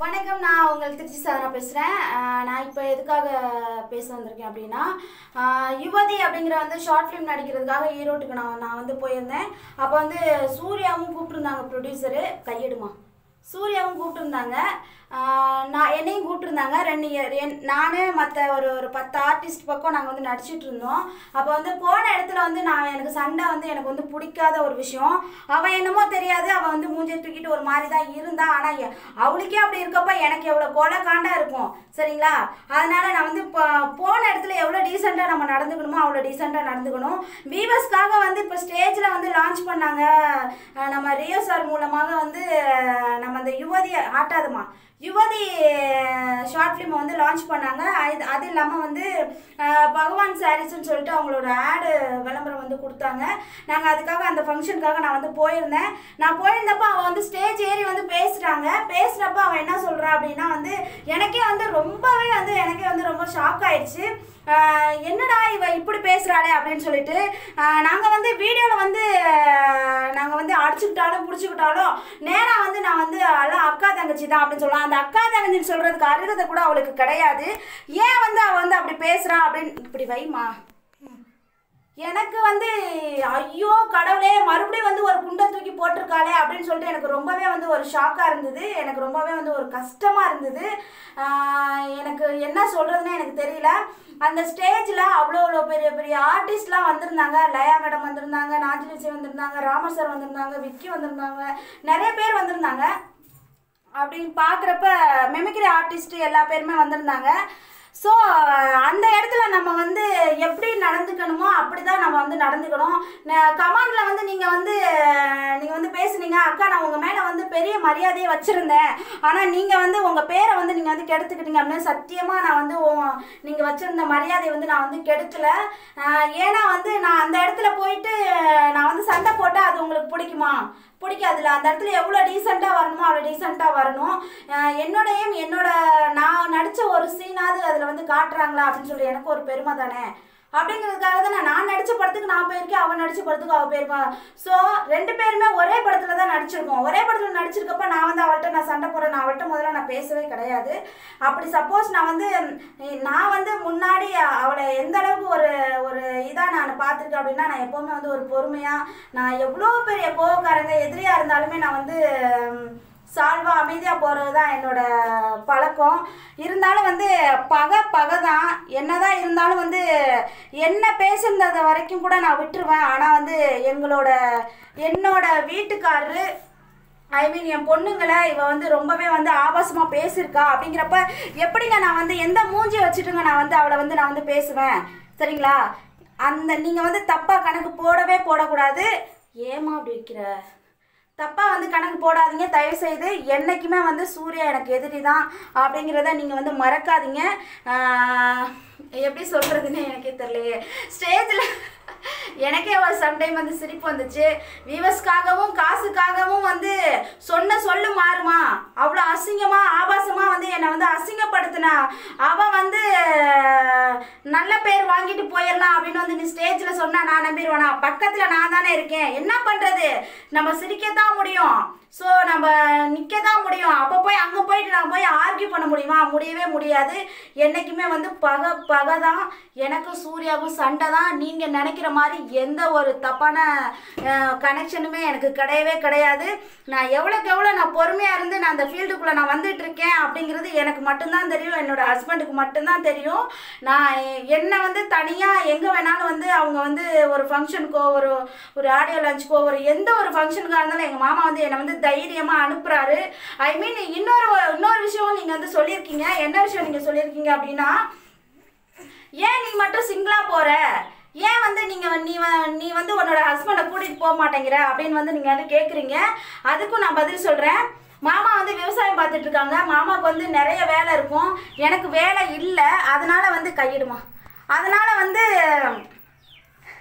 வணக்கம் நான் உங்கள் திருச்சி சாதனா பேசுகிறேன் நான் இப்போ எதுக்காக பேச வந்திருக்கேன் அப்படின்னா ஆஹ் யுவதி அப்படிங்கிற வந்து ஷார்ட் ஃபிலிம் நடிக்கிறதுக்காக ஈரோட்டுக்கு நான் நான் வந்து போயிருந்தேன் அப்போ வந்து சூர்யாவும் கூப்பிட்டுருந்தாங்க ப்ரொடியூசரு கையெடுமா சூர்யாவும் கூப்பிட்டுருந்தாங்க ஆஹ் நான் என்னையும் கூப்பிட்டுருந்தாங்க ரெண்டு year- என் நான் மற்ற ஒரு ஒரு பத்து ஆர்டிஸ்ட் பக்கம் நாங்கள் வந்து நடிச்சிட்டு இருந்தோம் அப்போ வந்து போன இடத்துல வந்து நான் எனக்கு சண்டை வந்து எனக்கு வந்து பிடிக்காத ஒரு விஷயம் அவன் என்னமோ தெரியாது அவன் வந்து மூஞ்சியை தூக்கிட்டு ஒரு மாதிரி தான் இருந்தா ஆனால் எ- அவளுக்கே அப்படி இருக்கப்ப எனக்கு எவ்வளோ கொலை காண்டா இருக்கும் சரிங்களா அதனால நான் வந்து இப்போ போன இடத்துல எவ்வளோ டீசெண்டாக நம்ம நடந்துக்கணுமோ அவ்வளோ டீசெண்டாக நடந்துக்கணும் வீவர்ஸ்க்காக வந்து இப்போ ஸ்டேஜில் வந்து லான்ச் பண்ணாங்க அஹ் நம்ம ரியோ சார் மூலமாக வந்து அஹ் நம்ம அந்த யுவதி ஆட்டாதமா யுவதி ஷார்ட் ஃபிலிமை வந்து லான்ச் பண்ணாங்க அது அது இல்லாமல் வந்து அஹ், பகவான் சாரீஸ்னு சொல்லிட்டு அவங்களோட ஆடு விளம்பரம் வந்து கொடுத்தாங்க நாங்கள் அதுக்காக அந்த ஃபங்க்ஷனுக்காக நான் வந்து போயிருந்தேன் நான் போயிருந்தப்போ அவன் வந்து ஸ்டேஜ் ஏறி வந்து பேசுகிறாங்க பேசுகிறப்ப அவன் என்ன சொல்கிறா அப்படின்னா வந்து எனக்கே வந்து ரொம்பவே வந்து எனக்கே வந்து ரொம்ப ஷாக் ஆயிடுச்சு ஆஹ் என்னடா இவ இப்படி பேசுகிறாளே அப்படின்னு சொல்லிட்டு நாங்கள் வந்து வீடியோவில் வந்து நாங்கள் வந்து அடிச்சுக்கிட்டாலும் பிடிச்சிக்கிட்டாலும் நேராக வந்து நான் வந்து எல்லாம் அக்கா தங்கச்சி தான் அப்படின்னு சொல்லலாம் அந்த அக்கா தங்கச்சின்னு சொல்கிறதுக்கு அருகதை கூட அவளுக்கு கிடையாது ஏன் வந்து அவள் வந்து அப்படி பேசுகிறா அப்படின்னு இப்படி வைமா எனக்கு வந்து ஐயோ கடவுளே மறுபடியும் வந்து ஒரு குண்டை தூக்கி போட்டிருக்காளே அப்படின்னு சொல்லிட்டு எனக்கு ரொம்பவே வந்து ஒரு ஷாக்காக இருந்தது எனக்கு ரொம்பவே வந்து ஒரு கஷ்டமாக இருந்தது ஆஹ் எனக்கு என்ன சொல்கிறதுன்னு எனக்கு தெரியல அந்த ஸ்டேஜில் அவ்வளோ அவ்வளோ பெரிய பெரிய ஆர்டிஸ்ட்லாம் வந்திருந்தாங்க லயா மேடம் வந்திருந்தாங்க நாஜில் விஜய் வந்திருந்தாங்க ராமர் சார் வந்திருந்தாங்க விக்கி வந்திருந்தாங்க நிறைய பேர் வந்திருந்தாங்க அப்படின்னு பார்க்குறப்ப மெமிக்ரி ஆர்டிஸ்ட் எல்லா பேருமே வந்திருந்தாங்க ஸோ அந்த இடத்துல நம்ம வந்து எப்படி நடந்துக்கணுமோ அப்படி தான் நம்ம வந்து நடந்துக்கணும் கமாண்டில் வந்து நீங்கள் வந்து நீங்கள் வந்து பேசுனீங்க அக்கா நான் உங்கள் மேலே வந்து பெரிய மரியாதையை வச்சுருந்தேன் ஆனால் நீங்கள் வந்து உங்கள் பேரை வந்து நீங்கள் வந்து கெடுத்துக்கிட்டீங்க அப்படின்னு சத்தியமாக நான் வந்து நீங்கள் வச்சுருந்த மரியாதையை வந்து நான் வந்து கெடுக்கல ஆஹ் ஏன்னா வந்து நான் அந்த இடத்துல போயிட்டு நான் வந்து சண்டை போட்டால் அது உங்களுக்கு பிடிக்குமா பிடிக்காதுல அந்த இடத்துல எவ்வளோ டீசெண்டாக வரணுமோ அவ்வளோ டீசெண்டாக வரணும் அஹ் என்னோட aim, என்னோட நான் நடித்த ஒரு சீனாவது அதில் வந்து காட்டுறாங்களா அப்படின்னு சொல்லி எனக்கு ஒரு பெருமை தானே அப்படிங்கிறதுக்காக தான் நான் நான் நடித்த படத்துக்கு நான் போயிருக்கேன் அவன் நடித்த படத்துக்கு அவள் போயிருப்பா ஸோ ரெண்டு பேருமே ஒரே படத்தில் தான் நடிச்சிருக்கோம் ஒரே படத்தில் நடிச்சிருக்கப்ப நான் வந்து அவள்கிட்ட நான் சண்டை போடுறேன் நான் அவள்கிட்ட முதல்ல நான் பேசவே கிடையாது அப்படி சப்போஸ் நான் வந்து உம், நான் வந்து முன்னாடி அவளை எந்த அளவுக்கு ஒரு ஒரு இதாக நான் பார்த்துருக்கேன் அப்படின்னா நான் எப்போவுமே வந்து ஒரு பொறுமையாக நான் எவ்வளோ பெரிய கோவக்காரங்க எதிரியாக இருந்தாலுமே நான் வந்து உம், சால்வா அமைதியாக போகிறது தான் என்னோட பழக்கம் இருந்தாலும் வந்து பகை பகை தான் என்னதான் இருந்தாலும் வந்து என்ன பேசுனது வரைக்கும் கூட நான் விட்டுருவேன் ஆனால் வந்து எங்களோட என்னோட வீட்டுக்காரரு ஐ மீன் என் பொண்ணுங்களை இவ வந்து ரொம்பவே வந்து ஆபாசமாக பேசியிருக்கா அப்படிங்கிறப்ப எப்படிங்க நான் வந்து எந்த மூஞ்சியை வச்சுட்டுங்க நான் வந்து அவளை வந்து நான் வந்து பேசுவேன் சரிங்களா அந்த நீங்கள் வந்து தப்பாக கணக்கு போடவே போடக்கூடாது ஏமா அப்படி வைக்கிற தப்பாக வந்து கணக்கு போடாதீங்க தயவு செய்து என்றைக்குமே வந்து சூர்யா எனக்கு எதிரி தான் அப்படிங்கிறத நீங்கள் வந்து மறக்காதீங்க ஆஹ் எப்படி சொல்கிறதுன்னு எனக்கே தெரியலையே ஸ்டேஜில் எனக்கே ஒரு சம்டைம் வந்து சிரிப்பு வந்துச்சு வியூவர்ஸ்க்காகவும் காசுக்காகவும் வந்து சொன்ன சொல்லு மாறுமா அவ்வளோ அசிங்கமாக ஆபாசமாக வந்து என்னை வந்து அசிங்கப்படுத்தினா அவன் வந்து நல்ல பேர் வாங்கிட்டு போயிடலாம் அப்படின்னு வந்து நீ ஸ்டேஜில் சொன்னா நான் நம்பிடுவேனா பக்கத்தில் நான் தானே இருக்கேன் என்ன பண்ணுறது நம்ம சிரிக்கத்தான் முடியும் ஸோ நம்ம நிற்க தான் முடியும் அப்போ போய் அங்கே போயிட்டு நான் போய் ஆர்கியூ பண்ண முடியுமா முடியவே முடியாது என்றைக்குமே வந்து பகை பகை தான் எனக்கும் சூர்யாவுக்கும் சண்டை தான் நீங்கள் நினைக்கிற மாதிரி எந்த ஒரு தப்பான கனெக்ஷனுமே எனக்கு கிடையவே கிடையாது நான் எவ்வளோக்கு எவ்வளோ நான் பொறுமையாக இருந்து நான் அந்த ஃபீல்டுக்குள்ளே நான் வந்துட்டு இருக்கேன் அப்படிங்கிறது எனக்கு மட்டும்தான் தெரியும் என்னோட ஹஸ்பண்டுக்கு மட்டும்தான் தெரியும் நான் என்னை வந்து தனியாக எங்கே வேணாலும் வந்து அவங்க வந்து ஒரு ஃபங்க்ஷனுக்கோ ஒரு ஒரு ஆடியோ லஞ்சுக்கோ ஒரு எந்த ஒரு ஃபங்க்ஷனுக்காக இருந்தாலும் எங்கள் மாமா வந்து என்னை வந்து தைரியமாக அனுப்புகிறாரு ஐ மீன் இன்னொரு இன்னொரு விஷயம் நீங்கள் வந்து சொல்லியிருக்கீங்க என்ன விஷயம் நீங்கள் சொல்லியிருக்கீங்க அப்படின்னா ஏன் நீ மட்டும் சிங்கிளாக போகிற ஏன் வந்து நீங்கள் நீ வ- நீ வந்து உன்னோட ஹஸ்பண்டை கூட்டிகிட்டு போக மாட்டேங்கிற அப்படின்னு வந்து நீங்கள் வந்து கேட்குறீங்க அதுக்கும் நான் பதில் சொல்கிறேன் மாமா வந்து விவசாயம் பார்த்துட்டு இருக்காங்க மாமாவுக்கு வந்து நிறைய வேலை இருக்கும் எனக்கு வேலை இல்லை அதனால வந்து கையிடுமா அதனால வந்து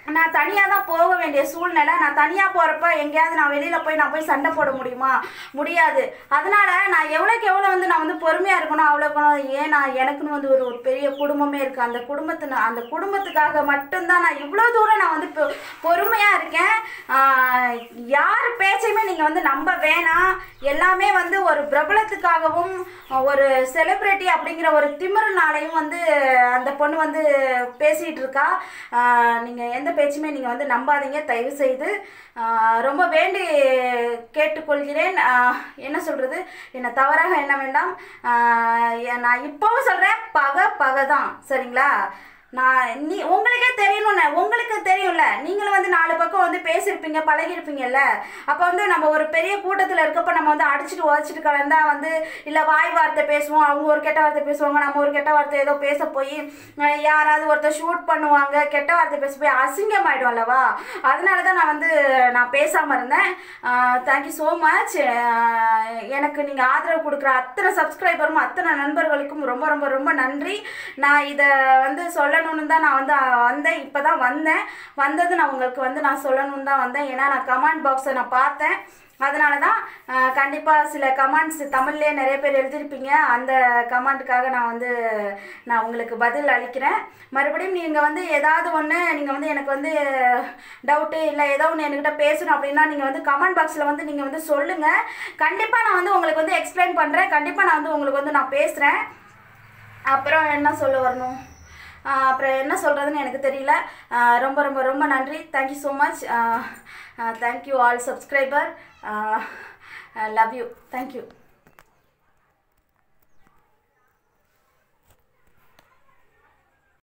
நான் தனியாக தான் போக வேண்டிய சூழ்நிலை நான் தனியாக போகிறப்ப எங்கேயாவது நான் வெளியில் போய் நான் போய் சண்டை போட முடியுமா முடியாது அதனால் நான் எவ்வளோக்கு எவ்வளோ வந்து நான் வந்து பொறுமையாக இருக்கணும் அவ்வளோக்கு ஏன் நான் எனக்குன்னு வந்து ஒரு ஒரு பெரிய குடும்பமே இருக்குது அந்த குடும்பத்து அந்த குடும்பத்துக்காக மட்டும்தான் நான் இவ்வளோ தூரம் நான் வந்து பொ- பொறுமையாக இருக்கேன் ஆஹ் யார் பேச்சையுமே நீங்கள் வந்து நம்ப வேணாம் எல்லாமே வந்து ஒரு பிரபலத்துக்காகவும் ஒரு செலிப்ரிட்டி அப்படிங்கிற ஒரு திமிருனாலையும் வந்து அந்த பொண்ணு வந்து பேசிகிட்டு இருக்கா நீங்கள் எந்த பேச்சுமே நீங்கள் வந்து நம்பாதீங்க தயவு செய்து ஆஹ் ரொம்ப வேண்டி கேட்டுக்கொள்கிறேன் ஆஹ் என்ன சொல்கிறது என்னை தவறாக எண்ண வேண்டாம் ஆஹ் எ- நான் இப்போவும் சொல்கிறேன் பகை பகை தான் சரிங்களா நான் நீ உங்களுக்கே தெரியணும்ல உங்களுக்கு தெரியும்ல நீங்களும் வந்து நாலு பக்கம் வந்து பேசியிருப்பீங்க பழகிருப்பீங்கல்ல அப்போ வந்து நம்ம ஒரு பெரிய கூட்டத்தில் இருக்கப்ப நம்ம வந்து அடிச்சுட்டு உதச்சிட்டு கலந்தா வந்து இல்லை வாய் வார்த்தை பேசுவோம் அவங்க ஒரு கெட்ட வார்த்தை பேசுவாங்க நம்ம ஒரு கெட்ட வார்த்தை ஏதோ பேச போய் அஹ், யாராவது ஒருத்தர் ஷூட் பண்ணுவாங்க கெட்ட வார்த்தை பேச போய் அசிங்கமாயிடும் அல்லவா அதனால தான் நான் வந்து நான் பேசாமல் இருந்தேன் தேங்க்யூ ஸோ மச் எனக்கு நீங்கள் ஆதரவு கொடுக்குற அத்தனை சப்ஸ்கிரைபரும் அத்தனை நண்பர்களுக்கும் ரொம்ப ரொம்ப ரொம்ப நன்றி நான் இதை வந்து சொல்லணும்னு தான் நான் வந்து அஹ், வந்தேன் இப்போ தான் வந்தேன் வந்தது நான் உங்களுக்கு வந்து நான் சொல்லணும்னு தான் வந்தேன் ஏன்னா நான் கமெண்ட் பாக்ஸை நான் பார்த்தேன் அதனால தான் கண்டிப்பாக சில கமெண்ட்ஸ் தமிழ்லேயே நிறைய பேர் எழுதியிருப்பீங்க அந்த கமெண்ட்டுக்காக நான் வந்து நான் உங்களுக்கு பதில் அளிக்கிறேன் மறுபடியும் நீங்கள் வந்து ஏதாவது ஒன்று நீங்கள் வந்து எனக்கு வந்து டவுட்டு இல்லை ஏதோ ஒன்று என்கிட்ட பேசணும் அப்படின்னா நீங்கள் வந்து கமெண்ட் பாக்ஸில் வந்து நீங்கள் வந்து சொல்லுங்கள் கண்டிப்பாக நான் வந்து உங்களுக்கு வந்து எக்ஸ்பிளைன் பண்ணுறேன் கண்டிப்பாக நான் வந்து உங்களுக்கு வந்து நான் பேசுகிறேன் அப்புறம் என்ன சொல்ல வரணும் ஆஹ் அப்புறம் என்ன சொல்கிறதுன்னு எனக்கு தெரியல ஆஹ் ரொம்ப ரொம்ப ரொம்ப நன்றி thank you so much thank you all subscriber love you thank you